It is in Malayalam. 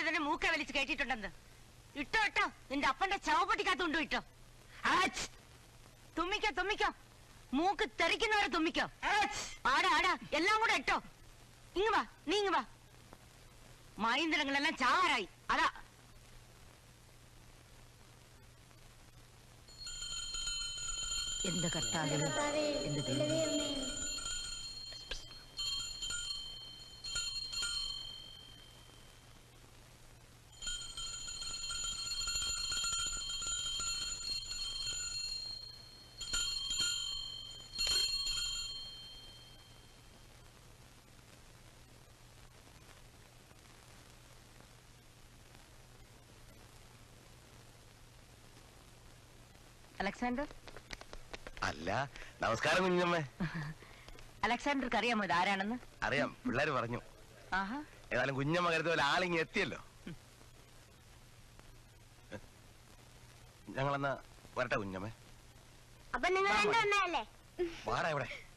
സാധനം മൂക്ക വലിച്ച് കയറ്റിയിട്ടുണ്ടെന്ന് ഇട്ടോ ഇട്ടോ നിന്റെ അപ്പന്റെ ചവപ്പൊട്ടിക്കകത്ത് കൊണ്ടു ഇട്ടോ ആച്ച്. തുമ്മിക്കോ തുമ്മിക്കോ മൂക്ക് തെറിക്കുന്നവരെ തുമ്മിക്കോ ആടാ ആടാ എല്ലാം കൂടെ ഇട്ടോ ഇങ്ങ് വാ നീ ഇങ്ങ് വാ മൈന്ദ്രങ്ങളെല്ലാം ചാറായി അതാ എന്റെ കർത്താവേ എന്റെ ദൈവമേ. അലക്സാണ്ടർ അല്ല നമസ്കാരം കുഞ്ഞമ്മേ അലക്സാണ്ടർക്ക് അറിയാമോ ഇത് ആരാണെന്ന് അറിയാം പിള്ളേര് പറഞ്ഞു ആഹാ ഏതായാലും കുഞ്ഞമ്മ കരുത പോലെ ആളിങ്ങി എത്തിയല്ലോ ഞങ്ങളെന്നാ വരട്ടെ കുഞ്ഞമ്മേ അപ്പൊ നിങ്ങൾ വാ, മോനെ. രണ്ടെണ്ണല്ലേ വാടാ ഇവിടെ